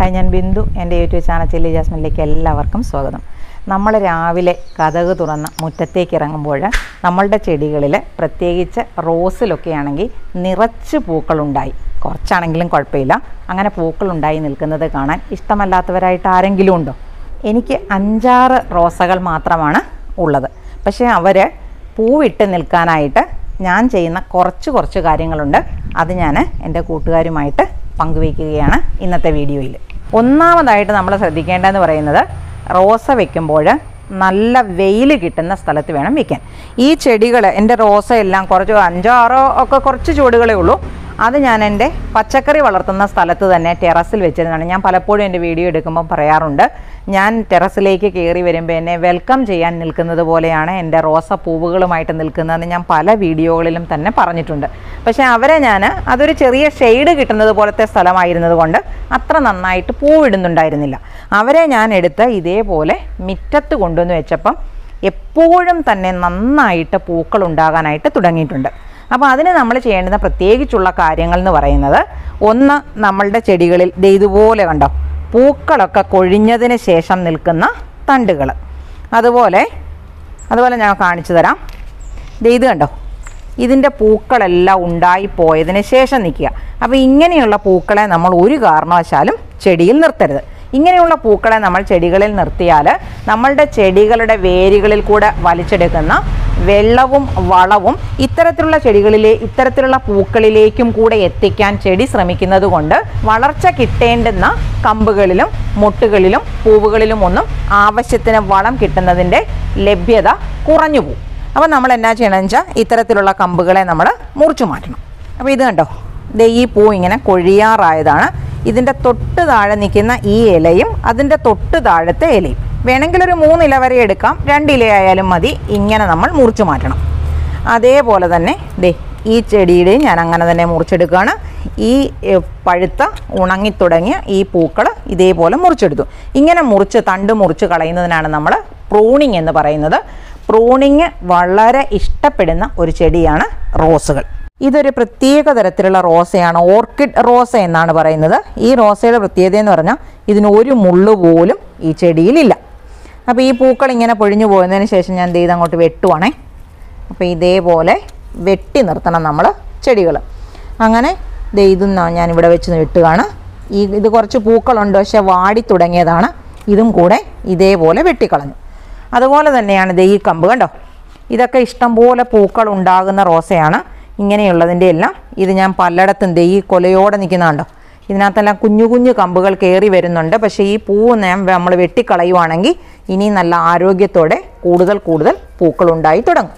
hi ഞാൻ ബിന്ദു എൻ്റെ YouTube channel chilli ജാസ്മിനിലേക്ക് എല്ലാവർക്കും സ്വാഗതം നമ്മൾ രാവിലെ കഥക് തുറന്ന് മുറ്റത്തേക്ക് ഇറങ്ങുമ്പോൾ നമ്മളുടെ ചെടികളിൽ പ്രത്യേകിച്ച് റോസിലൊക്കെ ആണെങ്കിൽ നിറച്ച് പൂക്കളുണ്ടായി കുറച്ചാണെങ്കിലും കുഴപ്പമില്ല അങ്ങനെ പൂക്കളുണ്ടായി നിൽക്കുന്നത് കാണാൻ ഇഷ്ടമല്ലാത്തവരായിട്ട് ആരെങ്കിലും ഉണ്ടോ എനിക്ക് അഞ്ചാറ് റോസകൾ മാത്രമാണ് ഉള്ളത് പക്ഷേ അവർ പൂവിട്ട് നിൽക്കാനായിട്ട് ഞാൻ ചെയ്യുന്ന കുറച്ച് കുറച്ച് കാര്യങ്ങളുണ്ട് അത് ഞാൻ എൻ്റെ കൂട്ടുകാരുമായിട്ട് പങ്കുവയ്ക്കുകയാണ് ഇന്നത്തെ വീഡിയോയിൽ ഒന്നാമതായിട്ട് നമ്മൾ ശ്രദ്ധിക്കേണ്ടതെന്ന് പറയുന്നത് റോസ വെക്കുമ്പോൾ നല്ല വെയിൽ കിട്ടുന്ന സ്ഥലത്ത് വേണം വെക്കാൻ ഈ ചെടികൾ എൻ്റെ റോസ എല്ലാം കുറച്ച് അഞ്ചോ ആറോ ഒക്കെ കുറച്ച് ചുവടുകളേ ഉള്ളൂ അത് ഞാൻ എൻ്റെ പച്ചക്കറി വളർത്തുന്ന സ്ഥലത്ത് തന്നെ ടെറസിൽ വെച്ചിരുന്നതാണ് ഞാൻ പലപ്പോഴും എൻ്റെ വീഡിയോ എടുക്കുമ്പോൾ പറയാറുണ്ട് ഞാൻ ടെറസിലേക്ക് കയറി വരുമ്പോൾ എന്നെ വെൽക്കം ചെയ്യാൻ നിൽക്കുന്നത് പോലെയാണ് എൻ്റെ റോസ പൂവുകളുമായിട്ട് നിൽക്കുന്നതെന്ന് ഞാൻ പല വീഡിയോകളിലും തന്നെ പറഞ്ഞിട്ടുണ്ട് പക്ഷേ അവരെ ഞാൻ അതൊരു ചെറിയ ഷെയ്ഡ് കിട്ടുന്നത് പോലത്തെ സ്ഥലമായിരുന്നത് കൊണ്ട് അത്ര നന്നായിട്ട് പൂവിടുന്നുണ്ടായിരുന്നില്ല അവരെ ഞാൻ എടുത്ത് ഇതേപോലെ മിറ്റത്ത് കൊണ്ടുവന്ന് വെച്ചപ്പം എപ്പോഴും തന്നെ നന്നായിട്ട് പൂക്കൾ ഉണ്ടാകാനായിട്ട് തുടങ്ങിയിട്ടുണ്ട് അപ്പോൾ അതിന് നമ്മൾ ചെയ്യേണ്ടുന്ന പ്രത്യേകിച്ചുള്ള കാര്യങ്ങൾ എന്ന് പറയുന്നത് ഒന്ന് നമ്മളുടെ ചെടികളിൽ ദേ ഇതുപോലെ കണ്ടോ പൂക്കളൊക്കെ കൊഴിഞ്ഞതിന് ശേഷം നിൽക്കുന്ന തണ്ടുകൾ അതുപോലെ അതുപോലെ ഞാൻ കാണിച്ചു തരാം ദേ ഇത് കണ്ടോ ഇതിൻ്റെ പൂക്കളെല്ലാം ഉണ്ടായി പോയതിന് ശേഷം നിൽക്കുക അപ്പോൾ ഇങ്ങനെയുള്ള പൂക്കളെ നമ്മൾ ഒരു കാരണവശാലും ചെടിയിൽ നിർത്തരുത് ഇങ്ങനെയുള്ള പൂക്കളെ നമ്മൾ ചെടികളിൽ നിർത്തിയാൽ നമ്മളുടെ ചെടികളുടെ വേരുകളിൽ കൂടെ വലിച്ചെടുക്കുന്ന വെള്ളവും വളവും ഇത്തരത്തിലുള്ള ചെടികളിലെ ഇത്തരത്തിലുള്ള പൂക്കളിലേക്കും കൂടെ എത്തിക്കാൻ ചെടി ശ്രമിക്കുന്നത് കൊണ്ട് വളർച്ച കിട്ടേണ്ടുന്ന കമ്പുകളിലും മുട്ടുകളിലും പൂവുകളിലും ഒന്നും ആവശ്യത്തിന് വളം കിട്ടുന്നതിൻ്റെ ലഭ്യത കുറഞ്ഞു പോകും അപ്പോൾ നമ്മൾ എന്നാ ചെയ്യണമെന്ന് വെച്ചാൽ ഇത്തരത്തിലുള്ള കമ്പുകളെ നമ്മൾ മുറിച്ചു മാറ്റണം അപ്പോൾ ഇത് കണ്ടോ ദേ ഈ പൂ ഇങ്ങനെ കൊഴിയാറായതാണ് ഇതിൻ്റെ തൊട്ട് താഴെ നിൽക്കുന്ന ഈ ഇലയും അതിൻ്റെ തൊട്ട് താഴത്തെ ഇലയും വേണമെങ്കിൽ ഒരു മൂന്ന് ഇല വരെ എടുക്കാം രണ്ട് ഇലയായാലും മതി ഇങ്ങനെ നമ്മൾ മുറിച്ചു മാറ്റണം അതേപോലെ തന്നെ ദേ ഈ ചെടിയുടെയും ഞാൻ അങ്ങനെ തന്നെ മുറിച്ചെടുക്കുകയാണ് ഈ എ, പഴുത്ത ഉണങ്ങിത്തുടങ്ങിയ ഈ പൂക്കൾ ഇതേപോലെ മുറിച്ചെടുത്തു ഇങ്ങനെ മുറിച്ച് തണ്ട് മുറിച്ച് കളയുന്നതിനാണ് നമ്മൾ പ്രൂണിങ് എന്ന് പറയുന്നത് പ്രൂണിങ് വളരെ ഇഷ്ടപ്പെടുന്ന ഒരു ചെടിയാണ് റോസുകൾ ഇതൊരു പ്രത്യേക തരത്തിലുള്ള റോസയാണ് ഓർക്കിഡ് റോസ എന്നാണ് പറയുന്നത് ഈ റോസയുടെ പ്രത്യേകത എന്ന് പറഞ്ഞാൽ ഇതിന് ഒരു മുള്ളു പോലും ഈ ചെടിയിലില്ല അപ്പോൾ ഈ പൂക്കൾ ഇങ്ങനെ പൊഴിഞ്ഞു പോകുന്നതിന് ശേഷം ഞാൻ ദേ അങ്ങോട്ട് വെട്ടുവാണേ അപ്പോൾ ഇതേപോലെ വെട്ടി നിർത്തണം നമ്മൾ ചെടികൾ അങ്ങനെ ദേ ഇതും ന- ഞാനിവിടെ വെച്ച് വെട്ടുകയാണ് ഈ ഇത് കുറച്ച് പൂക്കളുണ്ട് പക്ഷെ വാടി തുടങ്ങിയതാണ് ഇതും കൂടെ ഇതേപോലെ വെട്ടിക്കളഞ്ഞു അതുപോലെ തന്നെയാണ് ദേ ഈ കമ്പ് കണ്ടോ ഇതൊക്കെ ഇഷ്ടംപോലെ പൂക്കൾ ഉണ്ടാകുന്ന റോസയാണ് ഇങ്ങനെയുള്ളതിൻ്റെ എല്ലാം ഇത് ഞാൻ പലയിടത്തും ദേ ഈ കൊലയോടെ നിൽക്കുന്ന കണ്ടോ ഇതിനകത്തെല്ലാം കുഞ്ഞു കുഞ്ഞു കമ്പുകൾ കയറി വരുന്നുണ്ട് പക്ഷേ ഈ പൂവ് ഞാൻ നമ്മൾ വെട്ടിക്കളയുവാണെങ്കിൽ ഇനി നല്ല ആരോഗ്യത്തോടെ കൂടുതൽ കൂടുതൽ പൂക്കൾ ഉണ്ടായി തുടങ്ങും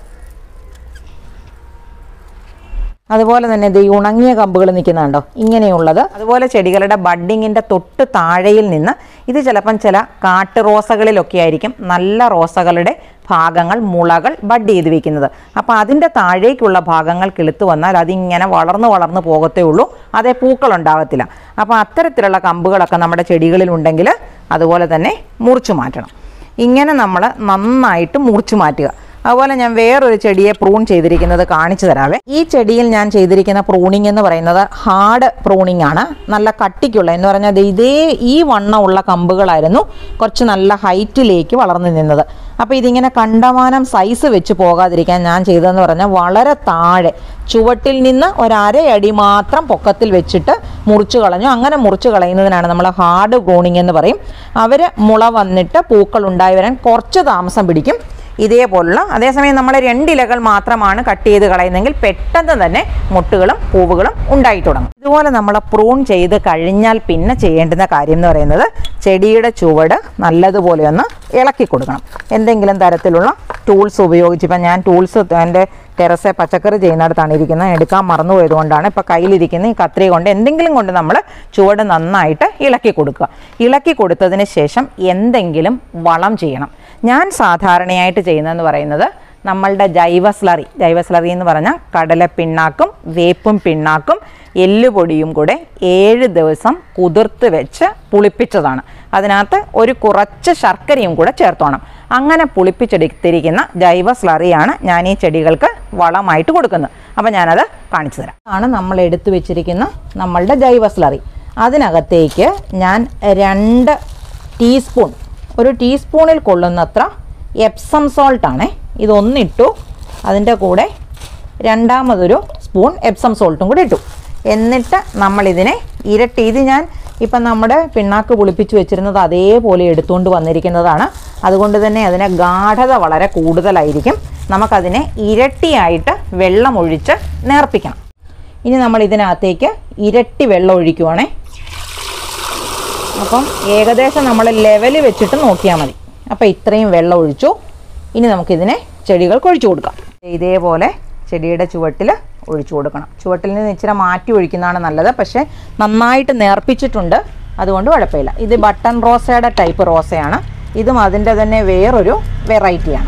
അതുപോലെ തന്നെ ഇത് ഈ ഉണങ്ങിയ കമ്പുകൾ നിൽക്കുന്നുണ്ടോ ഇങ്ങനെയുള്ളത് അതുപോലെ ചെടികളുടെ ബഡ്ഡിങ്ങിൻ്റെ തൊട്ട് താഴെയിൽ നിന്ന് ഇത് ചിലപ്പം ചില കാട്ടു റോസകളിലൊക്കെ ആയിരിക്കും നല്ല റോസകളുടെ ഭാഗങ്ങൾ മുളകൾ ബഡ് ചെയ്ത് വെക്കുന്നത് അപ്പോൾ അതിൻ്റെ താഴേക്കുള്ള ഭാഗങ്ങൾ കിളുത്ത് വന്നാൽ അതിങ്ങനെ വളർന്ന് വളർന്ന് പോകത്തേ ഉള്ളൂ അതേ പൂക്കൾ ഉണ്ടാകത്തില്ല അപ്പോൾ അത്തരത്തിലുള്ള കമ്പുകളൊക്കെ നമ്മുടെ ചെടികളിൽ ഉണ്ടെങ്കിൽ അതുപോലെ തന്നെ മുറിച്ചു മാറ്റണം ഇങ്ങനെ നമ്മൾ നന്നായിട്ട് മുറിച്ചു മാറ്റുക അതുപോലെ ഞാൻ വേറൊരു ചെടിയെ പ്രൂൺ ചെയ്തിരിക്കുന്നത് കാണിച്ചു തരാവേ ഈ ചെടിയിൽ ഞാൻ ചെയ്തിരിക്കുന്ന പ്രൂണിങ് എന്ന് പറയുന്നത് ഹാർഡ് പ്രൂണിങ് ആണ് നല്ല കട്ടിക്കുള്ള എന്ന് പറഞ്ഞാൽ ദേ ഇതേ ഈ വണ്ണമുള്ള കമ്പുകളായിരുന്നു കുറച്ച് നല്ല ഹൈറ്റിലേക്ക് വളർന്നു നിന്നത് അപ്പോൾ ഇതിങ്ങനെ കണ്ടമാനം സൈസ് വെച്ച് പോകാതിരിക്കാൻ ഞാൻ ചെയ്തതെന്ന് പറഞ്ഞാൽ വളരെ താഴെ ചുവട്ടിൽ നിന്ന് ഒരരയടി മാത്രം പൊക്കത്തിൽ വെച്ചിട്ട് മുറിച്ച് കളഞ്ഞു അങ്ങനെ മുറിച്ച് കളയുന്നതിനാണ് നമ്മൾ ഹാർഡ് പ്രൂണിങ് എന്ന് പറയും അവർ മുള വന്നിട്ട് പൂക്കൾ ഉണ്ടായി വരാൻ കുറച്ച് താമസം പിടിക്കും ഇതേപോലുള്ള അതേസമയം നമ്മൾ രണ്ടിലകൾ മാത്രമാണ് കട്ട് ചെയ്ത് കളയുന്നതെങ്കിൽ പെട്ടെന്ന് തന്നെ മുട്ടുകളും പൂവുകളും ഉണ്ടായി തുടങ്ങും ഇതുപോലെ നമ്മൾ പ്രൂൺ ചെയ്ത് കഴിഞ്ഞാൽ പിന്നെ ചെയ്യേണ്ടുന്ന കാര്യം എന്ന് പറയുന്നത് ചെടിയുടെ ചുവട് നല്ലതുപോലെ ഒന്ന് ഇളക്കി കൊടുക്കണം എന്തെങ്കിലും തരത്തിലുള്ള ടൂൾസ് ഉപയോഗിച്ച് ഇപ്പം ഞാൻ ടൂൾസ് എൻ്റെ ടെറസെ പച്ചക്കറി ചെയ്യുന്നിടത്താണ് ഇരിക്കുന്നത് എടുക്കാൻ മറന്നുപോയത് കൊണ്ടാണ് ഇപ്പോൾ കയ്യിലിരിക്കുന്ന ഈ കത്രിക കൊണ്ട് എന്തെങ്കിലും കൊണ്ട് നമ്മൾ ചുവട് നന്നായിട്ട് ഇളക്കി കൊടുക്കുക ഇളക്കി കൊടുത്തതിന് ശേഷം എന്തെങ്കിലും വളം ചെയ്യണം ഞാൻ സാധാരണയായിട്ട് ചെയ്യുന്നതെന്ന് പറയുന്നത് നമ്മളുടെ ജൈവ സ്ലറി ജൈവ സ്ലറി എന്ന് പറഞ്ഞാൽ കടല പിണ്ണാക്കും വേപ്പും പിണ്ണാക്കും എല്ലുപൊടിയും കൂടെ ഏഴ് ദിവസം കുതിർത്ത് വെച്ച് പുളിപ്പിച്ചതാണ് അതിനകത്ത് ഒരു കുറച്ച് ശർക്കരയും കൂടെ ചേർത്തോണം അങ്ങനെ പുളിപ്പിച്ചെടുത്തിരിക്കുന്ന ജൈവ സ്ലറിയാണ് ഞാൻ ഈ ചെടികൾക്ക് വളമായിട്ട് കൊടുക്കുന്നത് അപ്പോൾ ഞാനത് കാണിച്ചു തരാം ആണ് നമ്മൾ എടുത്തു വെച്ചിരിക്കുന്ന നമ്മളുടെ ജൈവ സ്ലറി അതിനകത്തേക്ക് ഞാൻ രണ്ട് ടീസ്പൂൺ ഒരു ടീസ്പൂണിൽ കൊള്ളുന്നത്ര എപ്സം സോൾട്ടാണേ ഇതൊന്നിട്ടു അതിൻ്റെ കൂടെ രണ്ടാമതൊരു സ്പൂൺ എപ്സം സോൾട്ടും കൂടി ഇട്ടു എന്നിട്ട് നമ്മളിതിനെ ഇരട്ടി ഇത് ഞാൻ ഇപ്പം നമ്മുടെ പിണ്ണാക്ക് പുളിപ്പിച്ച് വെച്ചിരുന്നത് അതേപോലെ എടുത്തുകൊണ്ട് വന്നിരിക്കുന്നതാണ് അതുകൊണ്ട് തന്നെ അതിന് ഗാഠത വളരെ കൂടുതലായിരിക്കും നമുക്കതിനെ ഇരട്ടിയായിട്ട് വെള്ളമൊഴിച്ച് നേർപ്പിക്കണം ഇനി നമ്മൾ ഇതിനകത്തേക്ക് ഇരട്ടി വെള്ളം ഒഴിക്കുവാണേ അപ്പം ഏകദേശം നമ്മൾ ലെവൽ വെച്ചിട്ട് നോക്കിയാൽ മതി അപ്പോൾ ഇത്രയും വെള്ളം ഒഴിച്ചു ഇനി നമുക്കിതിനെ ചെടികൾക്ക് ഒഴിച്ചു കൊടുക്കാം ഇതേപോലെ ചെടിയുടെ ചുവട്ടിൽ ഒഴിച്ചു കൊടുക്കണം ചുവട്ടിൽ നിന്ന് ഇച്ചിരി മാറ്റി ഒഴിക്കുന്നതാണ് നല്ലത് പക്ഷേ നന്നായിട്ട് നേർപ്പിച്ചിട്ടുണ്ട് അതുകൊണ്ട് കുഴപ്പമില്ല ഇത് ബട്ടൺ റോസയുടെ ടൈപ്പ് റോസയാണ് ഇതും അതിൻ്റെ തന്നെ വേറൊരു വെറൈറ്റിയാണ്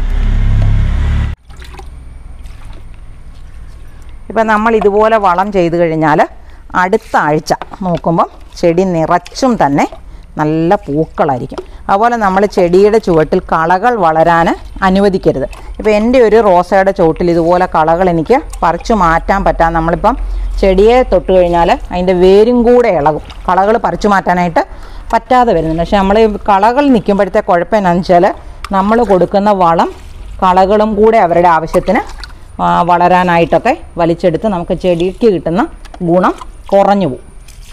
ഇപ്പം നമ്മൾ ഇതുപോലെ വളം ചെയ്ത് കഴിഞ്ഞാൽ അടുത്ത ആഴ്ച നോക്കുമ്പം ചെടി നിറച്ചും തന്നെ നല്ല പൂക്കളായിരിക്കും അതുപോലെ നമ്മൾ ചെടിയുടെ ചുവട്ടിൽ കളകൾ വളരാൻ അനുവദിക്കരുത് ഇപ്പോൾ എൻ്റെ ഒരു റോസയുടെ ചുവട്ടിൽ ഇതുപോലെ കളകൾ എനിക്ക് പറിച്ചു മാറ്റാൻ പറ്റാം നമ്മളിപ്പം ചെടിയെ തൊട്ട് കഴിഞ്ഞാൽ അതിൻ്റെ വേരും കൂടെ ഇളകും കളകൾ പറിച്ചു മാറ്റാനായിട്ട് പറ്റാതെ വരുന്നുണ്ട് പക്ഷേ നമ്മൾ ഈ കളകൾ നിൽക്കുമ്പോഴത്തെ കുഴപ്പം എന്നാന്ന് വെച്ചാൽ നമ്മൾ കൊടുക്കുന്ന വളം കളകളും കൂടെ അവരുടെ ആവശ്യത്തിന് ആ, വളരാനായിട്ടൊക്കെ വലിച്ചെടുത്ത് നമുക്ക് ചെടിക്ക് കിട്ടുന്ന ഗുണം കുറഞ്ഞു പോകും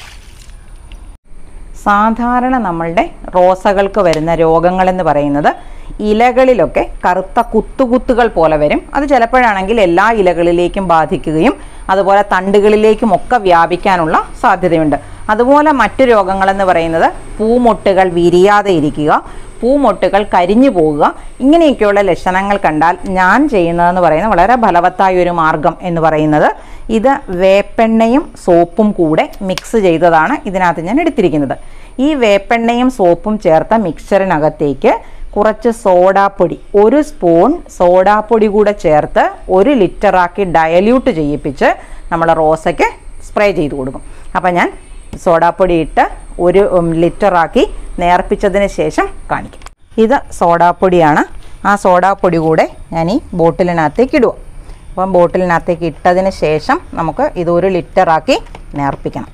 സാധാരണ നമ്മളുടെ റോസകൾക്ക് വരുന്ന രോഗങ്ങളെന്ന് പറയുന്നത് ഇലകളിലൊക്കെ കറുത്ത കുത്തുകുത്തുകൾ പോലെ വരും അത് ചിലപ്പോഴാണെങ്കിൽ എല്ലാ ഇലകളിലേക്കും ബാധിക്കുകയും അതുപോലെ തണ്ടുകളിലേക്കും ഒക്കെ വ്യാപിക്കാനുള്ള സാധ്യതയുണ്ട് അതുപോലെ മറ്റു രോഗങ്ങളെന്ന് പറയുന്നത് പൂമൊട്ടുകൾ വിരിയാതെ ഇരിക്കുക പൂമൊട്ടുകൾ കരിഞ്ഞു പോവുക ഇങ്ങനെയൊക്കെയുള്ള ലക്ഷണങ്ങൾ കണ്ടാൽ ഞാൻ ചെയ്യുന്നതെന്ന് പറയുന്നത് വളരെ ഫലവത്തായ ഒരു മാർഗം എന്ന് പറയുന്നത് ഇത് വേപ്പെണ്ണയും സോപ്പും കൂടെ മിക്സ് ചെയ്തതാണ് ഇതിനകത്ത് ഞാൻ എടുത്തിരിക്കുന്നത് ഈ വേപ്പെണ്ണയും സോപ്പും ചേർത്ത മിക്സറിനകത്തേക്ക് കുറച്ച് സോഡാപ്പൊടി ഒരു സ്പൂൺ സോഡാപ്പൊടി കൂടെ ചേർത്ത് ഒരു ലിറ്ററാക്കി ഡയല്യൂട്ട് ചെയ്യിപ്പിച്ച് നമ്മൾ റോസയ്ക്ക് സ്പ്രേ ചെയ്ത് കൊടുക്കും അപ്പം ഞാൻ സോഡാപ്പൊടി ഇട്ട് ഒരു ഉം, ലിറ്ററാക്കി നേർപ്പിച്ചതിന് ശേഷം കാണിക്കും ഇത് സോഡാപ്പൊടിയാണ് ആ സോഡാപ്പൊടി കൂടെ ഞാൻ ഈ ബോട്ടിലിനകത്തേക്ക് ഇടുക അപ്പം ബോട്ടിലിനകത്തേക്ക് ഇട്ടതിന് ശേഷം നമുക്ക് ഇത് ഒരു ലിറ്ററാക്കി നേർപ്പിക്കണം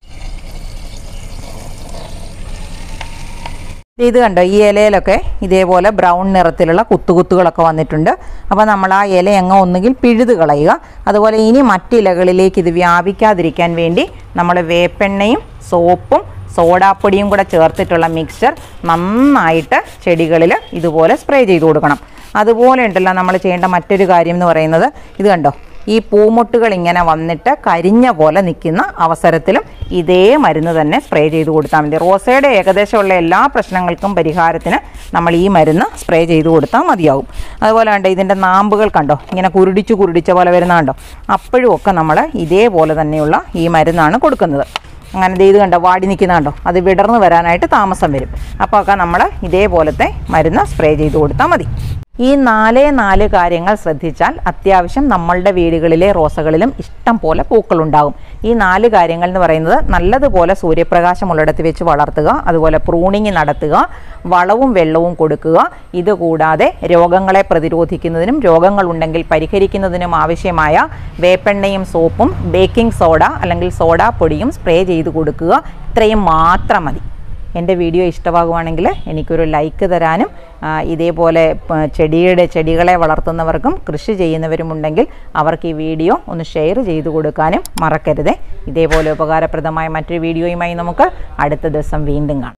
ഇത് കണ്ടോ ഈ ഇലയിലൊക്കെ ഇതേപോലെ ബ്രൗൺ നിറത്തിലുള്ള കുത്തുകുത്തുകളൊക്കെ വന്നിട്ടുണ്ട് അപ്പോൾ നമ്മൾ ആ ഇല അങ്ങ് ഒന്നുകിൽ പിഴുത് കളയുക അതുപോലെ ഇനി മറ്റ് ഇലകളിലേക്ക് ഇത് വ്യാപിക്കാതിരിക്കാൻ വേണ്ടി നമ്മൾ വേപ്പെണ്ണയും സോപ്പും സോഡാപ്പൊടിയും കൂടെ ചേർത്തിട്ടുള്ള മിക്സ്ചർ നന്നായിട്ട് ചെടികളിൽ ഇതുപോലെ സ്പ്രേ ചെയ്ത് കൊടുക്കണം അതുപോലെ ഉണ്ടല്ലോ നമ്മൾ ചെയ്യേണ്ട മറ്റൊരു കാര്യം എന്ന് പറയുന്നത് ഇത് കണ്ടോ ഈ പൂമുട്ടുകൾ ഇങ്ങനെ വന്നിട്ട് കരിഞ്ഞ പോലെ നിൽക്കുന്ന അവസരത്തിലും ഇതേ മരുന്ന് തന്നെ സ്പ്രേ ചെയ്ത് കൊടുത്താൽ മതി റോസയുടെ ഏകദേശമുള്ള എല്ലാ പ്രശ്നങ്ങൾക്കും പരിഹാരത്തിന് നമ്മൾ ഈ മരുന്ന് സ്പ്രേ ചെയ്ത് കൊടുത്താൽ മതിയാവും അതുപോലെ കണ്ടോ ഇതിൻ്റെ നാമ്പുകൾ കണ്ടോ ഇങ്ങനെ കുരുടിച്ചു കുരുടിച്ച പോലെ വരുന്ന കണ്ടോ അപ്പോഴും ഒക്കെ നമ്മൾ ഇതേപോലെ തന്നെയുള്ള ഈ മരുന്നാണ് കൊടുക്കുന്നത് അങ്ങനെ ദേ ഇത് കണ്ടോ വാടി നിൽക്കുന്ന കണ്ടോ അത് വിടർന്ന് വരാനായിട്ട് താമസം വരും അപ്പോൾ ഒക്കെ നമ്മൾ ഇതേപോലത്തെ മരുന്ന് സ്പ്രേ ചെയ്ത് കൊടുത്താൽ മതി ഈ നാലേ നാല് കാര്യങ്ങൾ ശ്രദ്ധിച്ചാൽ അത്യാവശ്യം നമ്മളുടെ വീടുകളിലെ റോസകളിലും ഇഷ്ടം പോലെ പൂക്കളുണ്ടാകും ഈ നാല് കാര്യങ്ങൾ എന്ന് പറയുന്നത് നല്ലതുപോലെ സൂര്യപ്രകാശം ഉള്ളിടത്ത് വെച്ച് വളർത്തുക അതുപോലെ പ്രൂണിങ് നടത്തുക വളവും വെള്ളവും കൊടുക്കുക ഇതുകൂടാതെ രോഗങ്ങളെ പ്രതിരോധിക്കുന്നതിനും രോഗങ്ങളുണ്ടെങ്കിൽ പരിഹരിക്കുന്നതിനും ആവശ്യമായ വേപ്പെണ്ണയും സോപ്പും ബേക്കിംഗ് സോഡ അല്ലെങ്കിൽ സോഡാ പൊടിയും സ്പ്രേ ചെയ്ത് കൊടുക്കുക ഇത്രയും മാത്രം മതി എൻ്റെ വീഡിയോ ഇഷ്ടമാകുവാണെങ്കിൽ എനിക്കൊരു ലൈക്ക് തരാനും ആ, ഇതേപോലെ പ, ചെടിയുടെ ചെടികളെ വളർത്തുന്നവർക്കും കൃഷി ചെയ്യുന്നവരുമുണ്ടെങ്കിൽ അവർക്ക് ഈ വീഡിയോ ഒന്ന് ഷെയർ ചെയ്ത് കൊടുക്കാനും മറക്കരുതേ ഇതേപോലെ ഉപകാരപ്രദമായ മറ്റൊരു വീഡിയോയുമായി നമുക്ക് അടുത്ത ദിവസം വീണ്ടും കാണാം